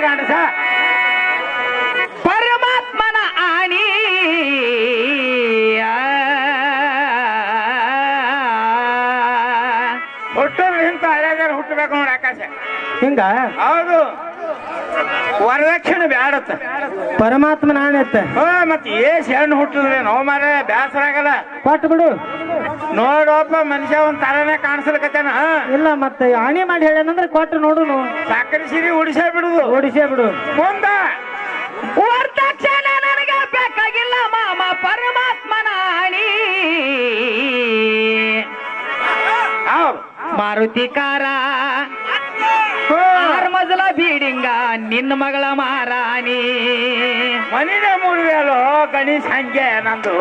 ಗಂಡಸ ಪರಮಾತ್ಮನ ಆಣಿ ಹುಟ್ಟೋದು ಇಂಥ ಹಳೆದಾರ ಹುಟ್ಟಬೇಕು ನೋಡಿ ಆಕಾಶ ಹಿಂಗ ಹೌದು ವರದಕ್ಷಿಣೆ ಬ್ಯಾಡತ್ತ ಪರಮಾತ್ಮ ನಾಣ್ಯತ್ತ ಹೋ ಮತ್ ಏಸ್ ಹೆಣ್ಣು ಹುಟ್ಟಿದ್ರೆ ನೋ ಮಾರ ಬ್ಯಾಸರ ಆಗಲ್ಲ ಕೊಟ್ಟು ಬಿಡು ನೋಡಪ್ಪ ಮನುಷ್ಯ ಒಂದ್ ತರನೇ ಕಾಣಿಸ್ಲಿಕತ್ತೇನ ಇಲ್ಲ ಮತ್ತೆ ಹಾನಿ ಮಾಡಿ ಹೇಳ್ಯಾನಂದ್ರೆ ಕೊಟ್ಟು ನೋಡುನು ಸಕ್ಕರೆ ಸಿರಿ ಉಡಿಸೇ ಬಿಡುದು ಓಡಿಸೇ ಬಿಡು ಮುಂದ ವರದಕ್ಷಿಣೆ ನನಗೆ ಬೇಕಾಗಿಲ್ಲ ಮಾಮ ಪರಮಾತ್ಮನ ಆಣಿ ಹೌದು ಮಾರುತಿ ಕಾರ ಆರ್ ಮಜಲ ಬೀಡಿಂಗ ನಿನ್ನ ಮಗಳ ಮಾರಾಣಿ ಮನಿನೇ ಮುರಿದಲ್ಲೋ ಗಣೇಶ್ ಹಂಗೆ ನಂದು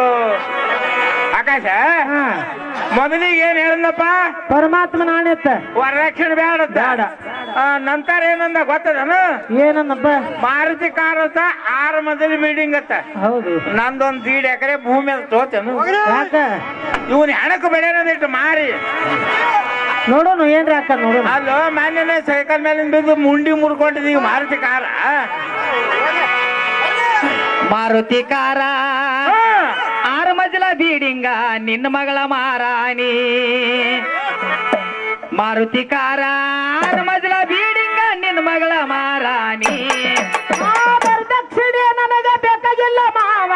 ಆಕಾಶ ಹಾ ಮೊದಲಿಗೆ ಏನ್ ಹೇಳಿದ್ನಪ್ಪ ಪರಮಾತ್ಮ ನಾಣ್ಯತ್ತ ವರದಕ್ಷಿಣೆ ಬ್ಯಾಡತ್ತ ಬ್ಯಾಡ. ಆ, ನಂತರ ಏನಂದ ಗೊತ್ತದನು ಏನನ್ನಪ್ಪ ಮಾರುತಿ ಕಾರ್ ಅಂತ ಆರು ಮದಲಿ ಬಿಲ್ಡಿಂಗ್ ಅತ್ತ ಹೌದು ನಂದೊಂದ್ ದೀಡ್ ಎಕರೆ ಭೂಮಿ ಅದ ತೋತೇನು ಯಾಕ ಇವನ್ ಹೆಣಕ್ ಬೆಳೆಯೋದಿಟ್ಟು ಮಾರಿ ನೋಡೋನು ಏನ್ರಿ ಅಕ್ಕ ನೋಡೋಣ ಅಲ್ಲೋ ಮಾನ್ಯನೇ ಸೈಕಲ್ ಮೇಲಿಂದ ಬಿದ್ದು ಮುಂಡಿ ಮುರ್ಕೊಂಡಿದೀವಿ ಮಾರುತಿ ಕಾರ ಮಾರುತಿ ಕಾರ ಹಾ. ಆರು ಮಜಲ ಬೀಡಿಂಗ ನಿನ್ನ ಮಗಳ ಮಾರಾಣಿ ಮಾರುತಿ ಕಾರ ಆರು ಮಜಲ ಬೀಡಿಂಗ ನಿನ್ನ ಮಗಳ ಮಾರಾಣಿ ವರದಕ್ಷಿಣೆ ನನಗೆ ಬೇಕಾಗಿಲ್ಲ ಮಾವ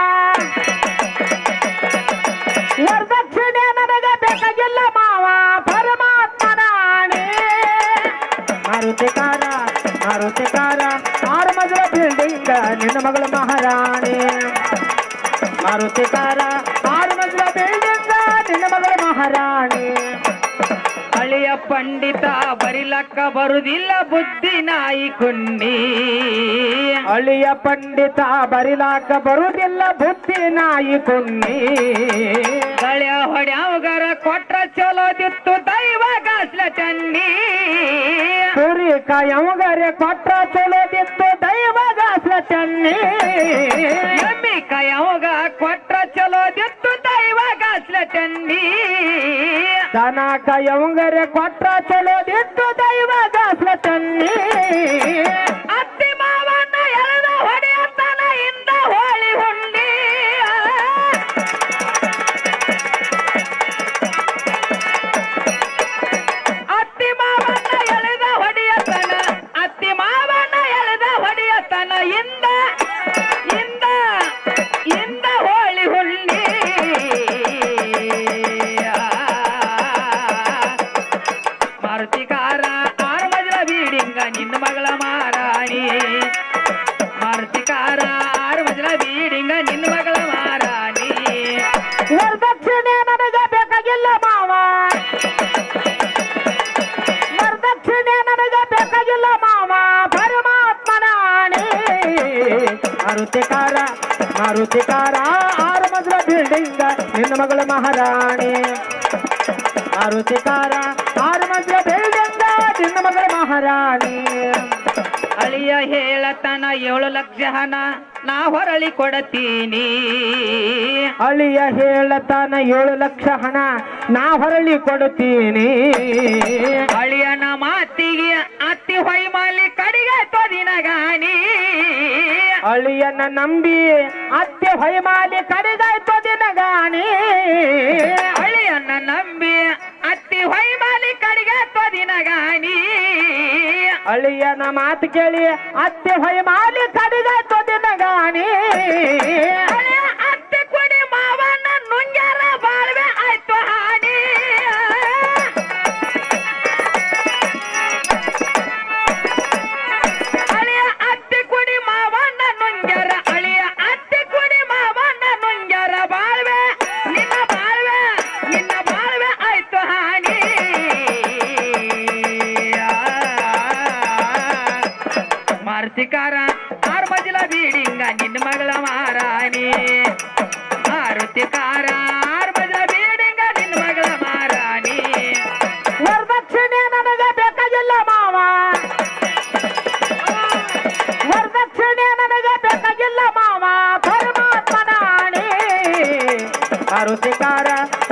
ವರದಕ್ಷಿಣೆ ನನಗೆ ಬೇಕಾಗಿಲ್ಲ ಮಾವ ಪರಮಾತ್ಮ ನಾಣಿ ಮಾರುತಿ ಕಾರ ಮಾರುತಿ ಕಾರ ಆರು ಮಜಲ ಬಿಲ್ಡಿಂಗ್ ನಿನ್ನ ಮಗಳು ಮಹಾರಾಣಿ ಮಾರುತಿ ಕಾರ ಆರು ಮಜಲ ಬಿಲ್ಡಿಂಗ್ ನಿನ್ನ ಮಗಳು ಮಹಾರಾಣಿ ಹಳೆಯ ಪಂಡಿತ ಬರಿಲಕ್ಕ ಬರುದಿಲ್ಲ ಬುದ್ಧಿ ನಾಯಿ ಕುನ್ನಿ ಅಳಿಯ ಪಂಡಿತ ಬರಿಲಾಕ ಬರುವುದಿಲ್ಲ ಬುದ್ಧಿ ನಾಯಿ ಕುನ್ನಿ ಹಳೆಯ ಹೊಡ್ಯಾವಗರ ಕೊಟ್ರ ಚಲೋದಿತ್ತು ದೈವ ಗಾಸ್ಲ ಚನ್ನಿ ಕುರಿ ಕಾಯಮಗರೆ ಕೊಟ್ರ ಚಲೋದಿತ್ತು ದೈವ ಗಾಸ್ಲ ಚನ್ನಿ ಎಮ್ಮಿ ಕಯವಾಗ ಕೊಟ್ರ ಚಲೋದಿತ್ತು ದೈವ ಗಾಸ್ಲ ಚನ್ನಿ ದನ ಕಾಯಮಗರೆ ಕೊಟ್ರ ಚಲೋದಿತ್ತು ದೈವ ಗಾಸ್ಲ ಚನ್ನಿ ಅತ್ತಿ ಮಾವನ್ನ ಎಳೆದ ಹೊಡೆಯತನ ಇಂದ ಹೋಳಿ ಹುಣ್ಣಿ ಅತ್ತಿ ಮಾವನ್ನ ಎಳೆದ ಹೊಡೆಯತನ ಅತ್ತಿ ಮಾವನ್ನ ಎಳೆದ ಹೊಡೆಯತನ ಇಂದ ಇಂದ ಇಂದ ಹೋಳಿ ಹುಣ್ಣಿ ಮಾರುತಿಕಾರ ಆರು ಮಜಲ ಬೀಡಿಂಗ ನಿನ್ನ ಮಗಳ ಮಾರಾಣಿ ಮಾರುತಿಕಾರ ಆರು ಮಜಲ ಬೀಡಿಂಗ ನಿನ್ನ ಮಗಳ ಮಾರಾಣಿ ವರದಕ್ಷಿಣೆ ನನಗೆ ಬೇಕಾಗಿಲ್ಲ ಮಾವ ವರದಕ್ಷಿಣೆ ನನಗೆ ಬೇಕಾಗಿಲ್ಲ ಮಾವ ಪರಮಾತ್ಮನ ಆಣೆ ಮಾರುತಿಕಾರ ಮಾರುತಿಕಾರ ಆರು ಮಜಲ ಬಿಲ್ಡಿಂಗ್ ನಿನ್ನ ಮಗಳು ಮಹಾರಾಣಿ ಮಾರುತಿಕಾರ ಆರು ಮಜಲ ಬಿಲ್ಡಿಂಗ್ ನಿನ್ನ ಮಗಳು ಮಹಾರಾಣಿ ಅಳಿಯ ಹೇಳತನ ಏಳು ಲಕ್ಷ ಹಣ ನಾ ಹೊರಳಿ ಕೊಡತೀನಿ ಅಳಿಯ ಹೇಳತಾನ ಏಳು ಲಕ್ಷ ಹಣ ನಾ ಹೊರಳಿ ಕೊಡುತ್ತೀನಿ ಅಳಿಯನ ಮಾತಿಗೆ ಅತ್ತಿ ಹೊಯ್ಮಾಲಿ ಕಡಿಗೆ ತೊದಿನ ಗಾನಿ ಅಳಿಯನ್ನ ನಂಬಿ ಅತ್ತೆ ಹೊಯ್ಮಾಲಿ ಕಡಿದಾಯ್ತು ದಿನಗಾಣಿ ಅಳಿಯನ್ನ ನಂಬಿ ಅತ್ತಿ ಹೊಯ್ಮಾಲಿ ಕಡಿಗೆ ತೊದಿನ ಗಾನಿ ಅಳಿಯನ ಮಾತು ಕೇಳಿ ಅತ್ತೆ ಹೊಯ್ಮಾಲಿ ಕಡಿದಾಯ್ತು ದಿನಗಾಣಿ ಅಳಿಯ ಅತ್ತಿ ಕುಡಿ ಮಾವನ ನುಂಗ್ಯಾರ ಬಾಳ್ವೆ ಆಯ್ತು ಹಾನಿ ಅಳಿಯ ಅತ್ತಿ ಕುಡಿ ಮಾವನ ನುಂಗ್ಯಾರ ಅಳಿಯ ಅತ್ತಿ ಕುಡಿ ಮಾವನ ನುಂಗ್ಯಾರ ಬಾಳ್ವೆ ನಿನ್ನ ಬಾಳ್ವೆ ನಿನ್ನ ಬಾಳ್ವೆ ಆಯ್ತು ಹಾನಿ ಮಾರುತಿಕಾರ ಆರು ಮಜಲ ಬೀಡಿಂಗ ನಿನ್ನ ಮಗಳ ಮಾರಾಣಿ ಮಾರುತಿಕಾರ ಆರು ಮಜಲ ಬೀಡಿಂಗ ನಿನ್ನ ಮಗಳ ಮಾರಾಣಿ ವರದಕ್ಷಿಣೆ ನನಗೆ ಬೇಕಾಗಿಲ್ಲ ಮಾವ ವರದಕ್ಷಿಣೆ ನನಗೆ ಬೇಕಾಗಿಲ್ಲ ಮಾವ ಪರಮಾತ್ಮನ ಆಣೆ ಮಾರುತಿಕಾರ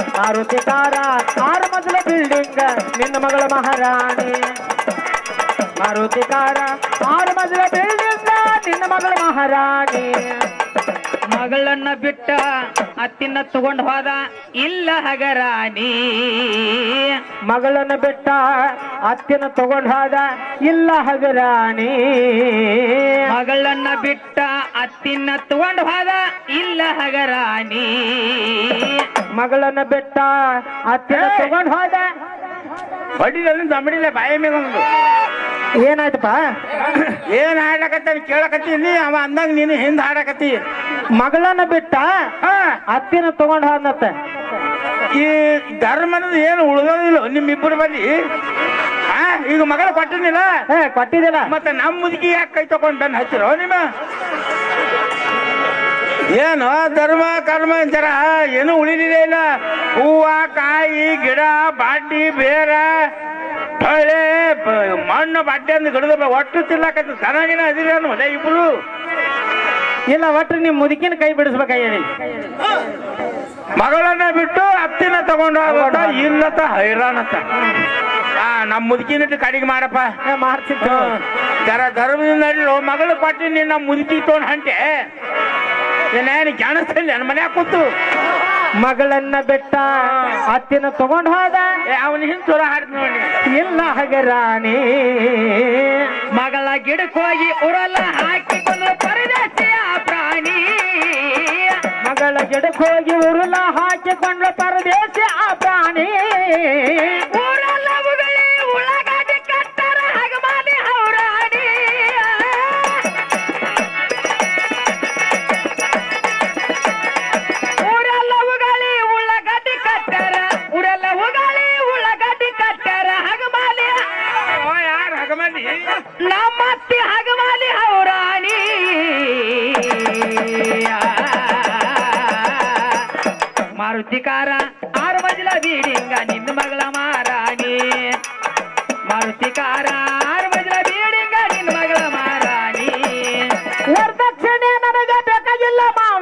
ಮಾರುತಿಕಾರ ಆರು ಮಜಲ ಬಿಲ್ಡಿಂಗ್ ನಿನ್ನ ಮಗಳ ಮಹಾರಾಣಿ ಮಾರುತಿಕಾರ ಆರು ಮಜಲ ಬಿಲ್ಡಿಂಗ ನಿನ್ನ ಮಗಳು ಮಹಾರಾಣಿ ಮಗಳನ್ನ ಬಿಟ್ಟ ಅತ್ತಿನ ತಗೊಂಡ್ ಹೋದ ಇಲ್ಲ ಹಗರಾಣಿ ಮಗಳನ್ನ ಬಿಟ್ಟ ಅತ್ತಿನ ತಗೊಂಡ್ ಹೋದ ಇಲ್ಲ ಹಗರಾಣಿ ಮಗಳನ್ನ ಬಿಟ್ಟ ಅತ್ತಿನ ತಗೊಂಡ್ ಹೋದ ಇಲ್ಲ ಹಗರಾಣಿ ಮಗಳನ್ನ ಬಿಟ್ಟ ಅತ್ತಿನ ತಗೊಂಡ್ ಹೋದ ಬಡಿದಲ್ಲಿ ದಮಡಿಲ್ಲ ಬಾಯ ಮೇಲೆ ಒಂದು ಏನಾಯ್ತಪ್ಪ ಏನ್ ಹಾಡಕತ್ತ ಕೇಳಕತ್ತೀನಿ ಅವ ಅಂದಂಗ ನೀನು ಹಿಂದ್ ಹಾಡಕತ್ತಿ ಮಗಳನ್ನ ಬಿಟ್ಟ ಹಾ ಅತ್ತಿನ ತಗೊಂಡ್ ಹೋದ್ನತ್ತ ಈ ಧರ್ಮನದ ಏನು ಉಳ್ದೋದಿಲ್ಲ ನಿಮ್ಮಿಬ್ಬರು ಬಲ್ಲಿ ಆ ಈಗ ಮಗಳ ಕೊಟ್ಟಿನಿಲ್ಲ ಏ ಕೊಟ್ಟಿದ್ದಿಲ್ಲ ಮತ್ತೆ ನಮ್ಮ ಮುದುಕಿ ಯಾಕೆ ಕೈ ತಗೊಂಡ್ ಬೆನ್ ಹಚ್ಚಿರೋ ನಿಮ್ಮ ಏನು ಧರ್ಮ ಕರ್ಮ ಜರ ಏನು ಉಳಿದಿದೆ ಇಲ್ಲ ಹೂವ ಕಾಯಿ ಗಿಡ ಬಾಡ್ಡಿ ಬೇರ ಹೊಳೆ ಬ- ಮಣ್ಣು ಬಾಡ್ಡಿ ಅಂದ್ ಗಿಡದ ಒಟ್ಟು ತಿನ್ನಕತ್ತ ಚೆನ್ನಾಗಿನ ಅದಿರಿ ಅನ್ಬೋದ ಇಬ್ರು ಇಲ್ಲ ಒಟ್ಟು ನಿಮ್ ಮುದುಕಿನ ಕೈ ಬಿಡಿಸ್ಬೇಕಾಗಿ ಮಗಳನ್ನ ಬಿಟ್ಟು ಅತ್ತಿನ ತಗೊಂಡು ಹೋಗೋದ ಇಲ್ಲತ್ತ ಹೈರಾಣತ್ತ ಆ ನಮ್ಮ ಮುದುಕಿನಿಟ್ಟು ಕಡಿಗೆ ಮಾಡಪ್ಪ ಮಾಡ್ತಿತ್ತು ಹ್ಮ್. ಜರ ಧರ್ಮದಿಂದ ನಡಿಲು ಮಗಳು ಪಟ್ಟಿ ನಿನ್ನ ಮುದುಕಿ ತೊಗೊಂಡ್ ಹಂಟೆ ಏನೇನು ಕಾಣಿಸ್ತಿಲ್ಲ ನನ್ನ ಮನ್ಯಾಗ ಕೂತು ಮಗಳನ್ನ ಬಿಟ್ಟ ಅತ್ತಿನ ತಗೊಂಡ್ ಹೋದ ಏ ಅವನ ಹಿಂದ್ ಚೂರ ಹಾಡ್ತ ನೋಡಿ ಇಲ್ಲ ಹಗರಾಣಿ ಮಗಳ ಗಿಡಕ್ಕೆ ಹೋಗಿ ಉರಲ್ಲ ಹಾಕಿಕೊಂಡು ಪರದೇಶಿಯ ಪ್ರಾಣಿ ಮಗಳ ಗಿಡಕ್ಕೆ ಹೋಗಿ ಉರುಳ ಹಾಕಿಕೊಂಡು ಪರದೇಶ ಆ ಪ್ರಾಣಿ ಊರೆಲ್ಲ ಉಗುಳಿ ಉಳ್ಳಾಗಡ್ಡಿ ಕಟ್ಟಾರ ಹಗಮಾಲಿ ಹೌರಾಣಿ ಊರೆಲ್ಲ ಉಗಾಳಿ ಉಳ್ಳಾಗಡ್ಡಿ ಕಟ್ಟಾರ ಊರೆಲ್ಲ ಉಗಾಳಿ ಉಳ್ಳಾಗಡ್ಡಿ ಕಟ್ಟಾರ ಹಗಮಾಲಿ ಓ ಯಾರು ಹಗಮಂದಿ ನಮ್ಮತ್ತಿ ಹಗಮಾಲಿ ಹೌರಾಣಿ ಮಾರುತಿಕಾರ ಆರು ಮಜಲ ಬೀಡಿಂಗ ನಿನ್ನ ಮಗಳ ಮಾರಾಣಿ ಮಾರುತಿಕಾರ ಆರು ಮಜಲ ಬೀಡಿಂಗ ನಿನ್ನ ಮಗಳ ಮಾರಾಣಿ ವರದಕ್ಷಿಣೆ ನನಗೆ ಬೇಕಾಗಿಲ್ಲ ಮಾವ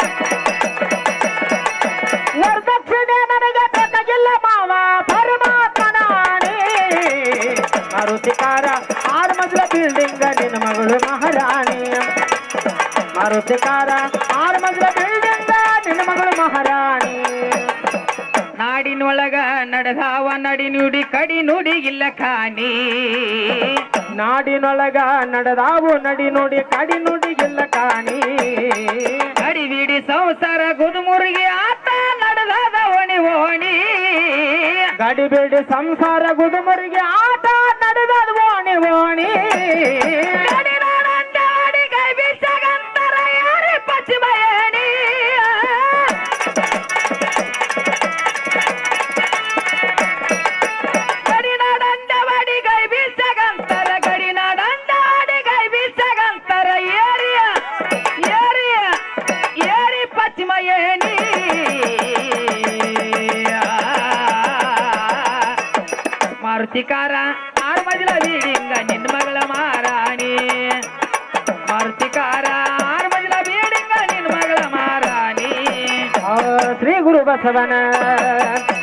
ವರದಕ್ಷಿಣೆ ನನಗೆ ಬೇಕಾಗಿಲ್ಲ ಮಾವ ಪರಮಾತ್ಮನಾಣಿ ಮಾರುತಿಕಾರ ಆರು ಮಜಲ ಬಿಲ್ಡಿಂಗ್ ನಿನ್ನ ಮಗಳು ಮಹಾರಾಣಿ ಮಾರುತಿಕಾರ ಆರು ಮಜಲ ಬಿಲ್ಡಿಂಗ್ ನಿನ್ನ ಮಗಳು ಮಹಾರಾಣಿ ನಾಡಿನೊಳಗ ನಡೆದಾವ ನಡಿ ನುಡಿ ಕಡಿ ನುಡಿ ಇಲ್ಲ ಖಾನಿ ನಾಡಿನೊಳಗ ನಡೆದಾವು ನಡಿ ನೋಡಿ ಕಡಿ ನುಡಿಗಿಲ್ಲ ಕಾಣಿ ಕಡಿ ಬಿಡಿ ಸಂಸಾರ ಗುದುಮುರುಗಿ ಆತ ನಡೆದಾದ ಓಣಿ ಓಣಿ ಗಡಿಬೇಡಿ ಸಂಸಾರ ಗುದುಮರಿಗೆ ಆಟ ನಡೆದದು ಓಣಿ ಓಣಿ ಗಡಿನಾಡಂಡ ಅಡಿ ಕೈ ಬೀಸಗಂತರ ಯಾರಿ ಪಶ್ಚಿಮ ಏಣಿ ಗಡಿನಾಡಂಡ ಅಡಿ ಕೈ ಬೀಸಗಂತರ ಗಡಿನಾಡಂಡ ಅಡಿ ಕೈ ಬೀಸಗಂತರ ಏರಿಯ ಏರಿಯ ಏರಿ ಪಶ್ಚಿಮ ಏಣಿ ಮಾರುತಿಕಾರ ಆರು ಮಜಲ ಬೀಡಿಂಗ ನಿನ್ನ ಮಗಳ ಮಾರಾಣಿ ಮಾರುತಿಕಾರ ಆರು ಮಜಲ ಬೀಡಿಂಗ ನಿನ್ನ ಮಗಳ ಮಾರಾಣಿ ಆ, ಶ್ರೀ ಗುರು ಬಸವನ